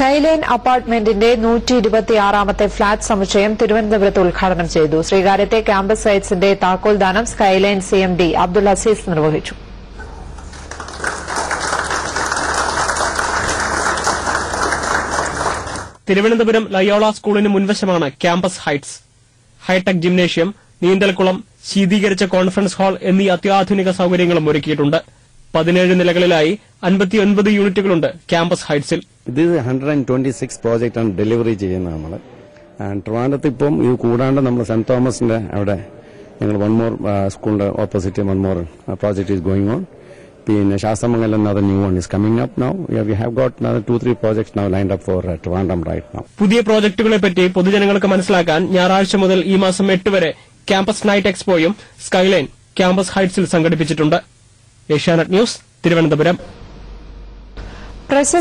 skyline അപ്പാർട്ട്മെന്റിന്റെ നൂറ്റി ഇരുപത്തിയാറാമത്തെ flat സമുച്ചയം തിരുവനന്തപുരത്ത് ഉദ്ഘാടനം ചെയ്തു ശ്രീകാര്യത്തെ ക്യാമ്പസ് സൈറ്റ്സിന്റെ താക്കോൽദാനം സ്കൈലൈൻ സിഎംഡി അബ്ദുൽ അസീസ് നിർവഹിച്ചു തിരുവനന്തപുരം ലയോള സ്കൂളിന് മുൻവശമാണ് ക്യാമ്പസ് ഹൈറ്റ്സ് ഹൈടെക് ജിംനേഷ്യം നീന്തൽക്കുളം ശീതീകരിച്ച കോൺഫറൻസ് ഹാൾ എന്നീ അത്യാധുനിക സൌകര്യങ്ങളും ഒരുക്കിയിട്ടുണ്ട് പതിനേഴ് നിലകളിലായി അൻപത്തിയൊൻപത് യൂണിറ്റുകളുണ്ട് ക്യാമ്പസ് ഹൈറ്റ്സിൽ ഇത് ഹൺഡ്രഡ് ആൻഡ് ട്വന്റി സിക്സ് പ്രോജക്റ്റാണ് ഡെലിവറി ചെയ്യുന്നത് നമ്മൾ ട്രിവാൻഡത്ത് ഇപ്പം ഇത് കൂടാണ്ട് നമ്മൾ സെന്റ് തോമസിന്റെ അവിടെ ഞങ്ങൾ വൺ മോർ സ്കൂളിന്റെ opposite one more project is going on പിന്നെ Sasthamangalam another new one is coming up now we have got another two three projects now lined up for Trivandrum right now പുതിയ പ്രോജക്ടുകളെപ്പറ്റി പൊതുജനങ്ങൾക്ക് മനസ്സിലാക്കാൻ ഞായറാഴ്ച മുതൽ ഈ മാസം എട്ട് വരെ ക്യാമ്പസ് നൈറ്റ് എക്സ്പോയും സ്കൈലൈൻ ക്യാമ്പസ് ഹൈറ്റ്സിൽ സംഘടിപ്പിച്ചിട്ടുണ്ട് ഏഷ്യാനെറ്റ് ന്യൂസ് തിരുവനന്തപുരം പ്രശസ്ത